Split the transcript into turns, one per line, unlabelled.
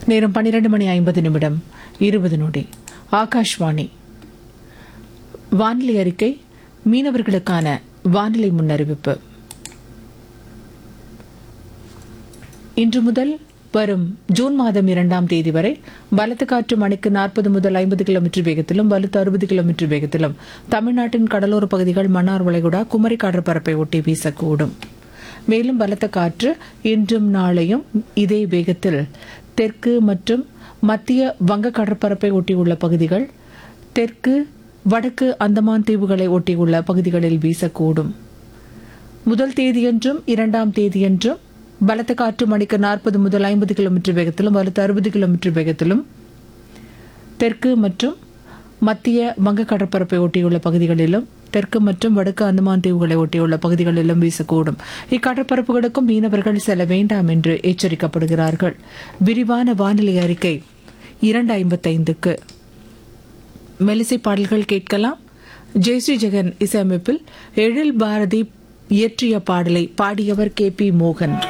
நேரம் பன்னிரண்டு மணி ஐம்பது நிமிடம் இருபது நொடி ஆகாஷ்வாணி வானிலை அறிக்கை மீனவர்களுக்கான வானிலை முன்னறிவிப்பு இன்று முதல் வரும் ஜூன் மாதம் இரண்டாம் தேதி வரை பலத்த காற்று மணிக்கு நாற்பது முதல் ஐம்பது கிலோமீட்டர் வேகத்திலும் வலுத்து அறுபது கிலோமீட்டர் வேகத்திலும் தமிழ்நாட்டின் கடலோர பகுதிகள் மன்னார் வளைகுடா குமரி கடற்பரப்பை ஒட்டி வீசக்கூடும் மேலும் பலத்த காற்று இன்றும் நாளையும் இதே வேகத்தில் தெற்கு மற்றும் மத்திய வங்க கடற்பரப்பை ஒட்டியுள்ள பகுதிகள் தெற்கு வடக்கு அந்தமான் தீவுகளை ஒட்டியுள்ள பகுதிகளில் வீசக்கூடும் முதல் தேதியன்றும் இரண்டாம் தேதியன்றும் பலத்த காற்று மணிக்கு நாற்பது முதல் ஐம்பது கிலோமீட்டர் வேகத்திலும் வலுத்து அறுபது கிலோமீட்டர் வேகத்திலும் தெற்கு மற்றும் மத்திய வங்க கடற்பரப்பை ஒட்டியுள்ள பகுதிகளிலும் தெற்கு மற்றும் வடக்கு அந்தமான் தீவுகளை ஒட்டியுள்ள பகுதிகளிலும் வீசக்கூடும் இக்கடற்பரப்புகளுக்கும் மீனவர்கள் செல்ல வேண்டாம் என்று எச்சரிக்கப்படுகிறார்கள் விரிவான வானிலை அறிக்கை இரண்டு ஐம்பத்தைந்துக்கு மெலிசை பாடல்கள் கேட்கலாம் ஜெயஸ்ரீ ஜெகன் இசையமைப்பில் எழில் பாரதி இயற்றிய பாடலை பாடியவர் கே பி மோகன்